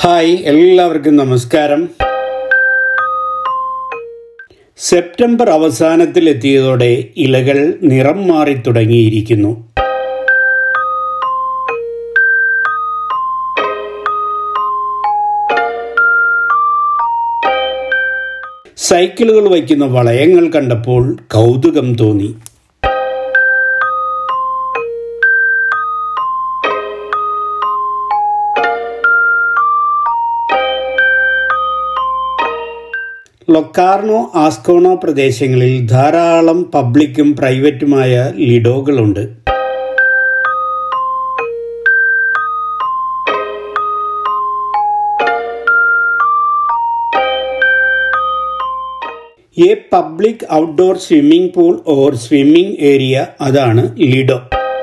hi എല്ലാവർക്കും നമസ്കാരം September അവസാനത്തിലെത്തിയതോടെ ഇലകൾ നിറം മാറി തുടങ്ങിയിരിക്കുന്നു സൈക്കിളുകൾ വയ്ക്കുന്ന വളയങ്ങൾ കണ്ടപ്പോൾ കൗതുകം തോന്നി ലൊക്കാർണോ ആസ്കോണോ പ്രദേശങ്ങളിൽ ധാരാളം പബ്ലിക്കും പ്രൈവറ്റുമായ ലിഡോകളുണ്ട് a public outdoor swimming pool or swimming area അതാണ് ലിഡോ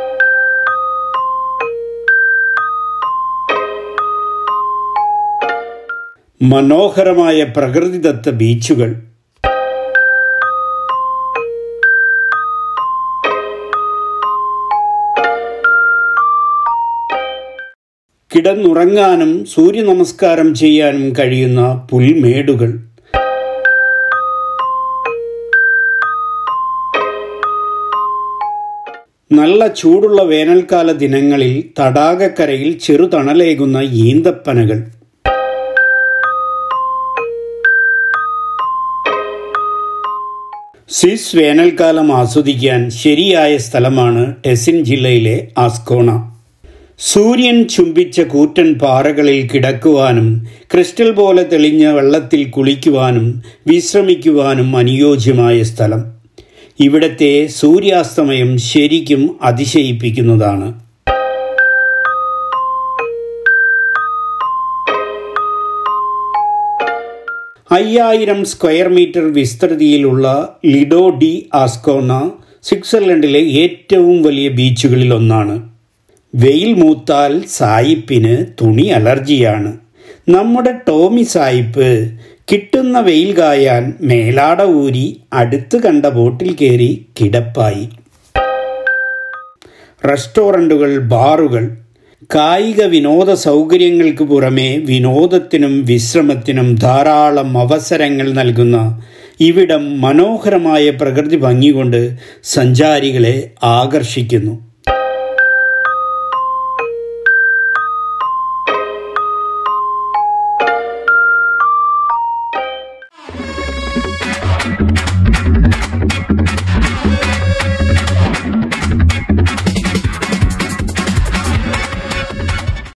മനോഹരമായ പ്രകൃതിദത്ത ബീച്ചുകൾ കിടന്നുറങ്ങാനും സൂര്യനമസ്കാരം ചെയ്യാനും കഴിയുന്ന പുൽമേടുകൾ നല്ല ചൂടുള്ള വേനൽക്കാല ദിനങ്ങളിൽ തടാകക്കരയിൽ ചെറുതണലേകുന്ന ഈന്തപ്പനകൾ സ്വിസ് വേനൽക്കാലം ആസ്വദിക്കാൻ ശരിയായ സ്ഥലമാണ് ടെസിൻ ജില്ലയിലെ ആസ്കോണ സൂര്യൻ ചുംബിച്ച കൂറ്റൻ പാറകളിൽ കിടക്കുവാനും ക്രിസ്റ്റൽ പോലെ തെളിഞ്ഞ വെള്ളത്തിൽ കുളിക്കുവാനും വിശ്രമിക്കുവാനും അനുയോജ്യമായ സ്ഥലം ഇവിടത്തെ സൂര്യാസ്തമയം ശരിക്കും അതിശയിപ്പിക്കുന്നതാണ് അയ്യായിരം സ്ക്വയർ മീറ്റർ വിസ്തൃതിയിലുള്ള ലിഡോ ഡി ആസ്കോണ സ്വിറ്റ്സർലൻഡിലെ ഏറ്റവും വലിയ ബീച്ചുകളിൽ ഒന്നാണ് വെയിൽ മൂത്താൽ സായിപ്പിന് തുണി അലർജിയാണ് നമ്മുടെ ടോമി സായിപ്പ് കിട്ടുന്ന വെയിൽ കായാൻ മേലാട ഊരി അടുത്ത് കണ്ട ബോട്ടിൽ കയറി കിടപ്പായി റെസ്റ്റോറൻറ്റുകൾ ബാറുകൾ കായിക വിനോദ സൗകര്യങ്ങൾക്ക് പുറമെ വിനോദത്തിനും വിശ്രമത്തിനും ധാരാളം അവസരങ്ങൾ നൽകുന്ന ഇവിടം മനോഹരമായ പ്രകൃതി ഭംഗി കൊണ്ട് സഞ്ചാരികളെ ആകർഷിക്കുന്നു